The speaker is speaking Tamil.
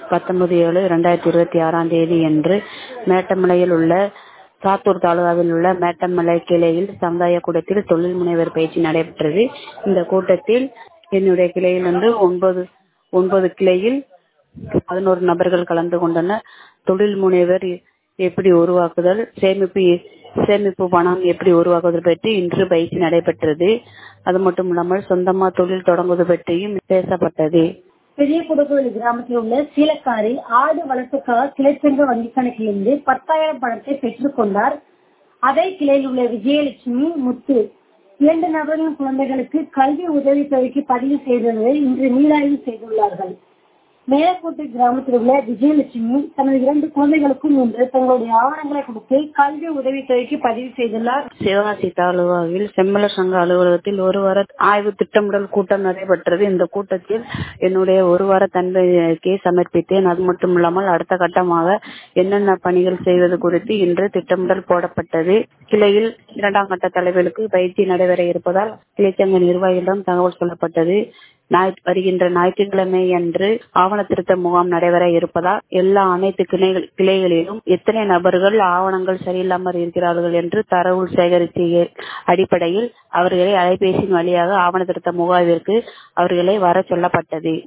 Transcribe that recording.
பத்தொன்பது ஏழு ரெண்டாயிரத்தி இருபத்தி ஆறாம் தேதி அன்று மேட்டமலையில் உள்ள சாத்தூர் தாலுகாவில் உள்ள மேட்டமலை கிளையில் சமுதாய கூடத்தில் தொழில் முனைவர் பயிற்சி நடைபெற்றது இந்த கூட்டத்தில் என்னுடைய கிளையில் வந்து ஒன்பது ஒன்பது கிளையில் பதினோரு நபர்கள் கலந்து கொண்டனர் தொழில் முனைவர் எப்படி உருவாக்குதல் சேமிப்பு சேமிப்பு பணம் எப்படி உருவாக்குவது பற்றி இன்று பயிற்சி நடைபெற்றது அது மட்டும் இல்லாமல் சொந்தமா தொழில் தொடங்குவது பற்றியும் பேசப்பட்டது பெரிய குடகுவலி கிராமத்தில் உள்ள சீலக்காரில் ஆடு வளர்ப்புக்காக கிளைச்சங்க வங்கி கணக்கிலிருந்து பத்தாயிரம் பணத்தை பெற்றுக் கொண்டார் அதே கிளையில் உள்ள விஜயலட்சுமி முத்து இரண்டு நபர்களின் குழந்தைகளுக்கு கல்வி உதவித்தொகைக்கு பதிவு செய்ததை இன்று மீளாய்வு செய்துள்ளார்கள் மேலக்கோட்டை கிராமத்தில் உள்ள விஜயலட்சுமி தனது இரண்டு குழந்தைகளுக்கும் இன்று தங்களுடைய ஆவணங்களை கொடுத்து கல்வி உதவித்தொகைக்கு பதிவு செய்துள்ளார் சிவகாசி தாலுகாவில் செம்மல சங்க அலுவலகத்தில் ஒரு வார ஆய்வு திட்டமிடல் கூட்டம் நடைபெற்றது இந்த கூட்டத்தில் என்னுடைய ஒரு வார தன்மையை சமர்ப்பித்தேன் அது மட்டும் இல்லாமல் அடுத்த கட்டமாக என்னென்ன பணிகள் செய்வது குறித்து இன்று திட்டமிடல் போடப்பட்டது கிளையில் இரண்டாம் கட்ட தலைவர்களுக்கு பயிற்சி நடைபெற இருப்பதால் கிளைச்சங்க நிர்வாகிகளிடம் தகவல் சொல்லப்பட்டது வருகின்ற ஞாயிற்றுக்கிழமை அன்று ஆவண திருத்த முகாம் நடைபெற இருப்பதால் எல்லா அனைத்து கிளைகளிலும் எத்தனை நபர்கள் ஆவணங்கள் சரியில்லாமல் இருக்கிறார்கள் என்று தரவு சேகரித்த அடிப்படையில் அவர்களை அலைபேசியின் வழியாக ஆவண திருத்த முகாமிற்கு அவர்களை வர சொல்லப்பட்டது